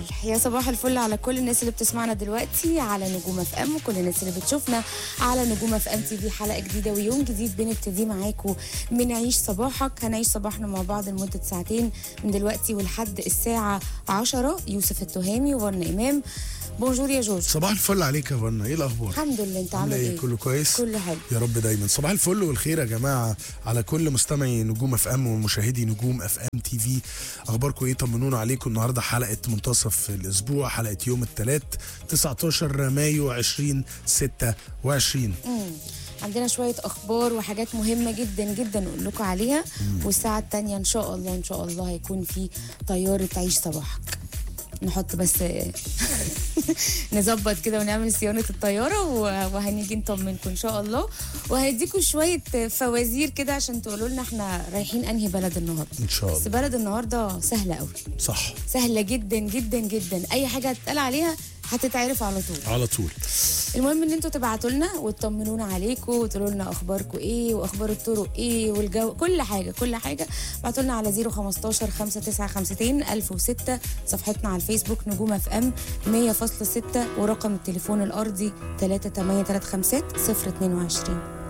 يا صباح الفل على كل الناس اللي بتسمعنا دلوقتي على نجوم اف ام وكل الناس اللي بتشوفنا على نجوم اف ام تي في حلقه جديده ويوم جديد بنبتدي معاكم من عيش صباحك هنعيش صباحنا مع بعض لمده ساعتين من دلوقتي ولحد الساعه 10 يوسف التهامي وورنا امام بونجور يا جورج صباح الفل عليك يا فنا ايه الاخبار الحمد لله انت عامل عامله ايه ايه كله كويس كله حلو يا رب دايما صباح الفل والخير يا جماعه على كل مستمعي نجوم اف ام ومشاهدي نجوم اف ام تي في اخباركم ايه طمنونا عليكم النهارده حلقه منتصف الاسبوع حلقه يوم الثلاث 19 مايو 2026 مم. عندنا شوية أخبار وحاجات مهمة جدا جدا نقول لكم عليها والساعة التانية إن شاء الله إن شاء الله هيكون في طيارة عيش صباحك نحط بس نظبط كده ونعمل صيانة الطيارة و- وهنيجي نطمنكم إن شاء الله وهيديكم شوية فوازير كده عشان تقولوا لنا إحنا رايحين أنهي بلد النهاردة ان شاء بس الله بلد النهاردة سهلة قوي صح سهلة جدا جدا جدا أي حاجة هتتقال عليها هتتعرف على طول على طول المهم ان انتوا تبعتوا لنا وتطمنونا عليكم وتقولوا لنا اخباركم ايه واخبار الطرق ايه والجو كل حاجه كل حاجه ابعتوا لنا على 015 5952 1006 صفحتنا على الفيسبوك نجوم اف ام 100.6 ورقم التليفون الارضي 38350 022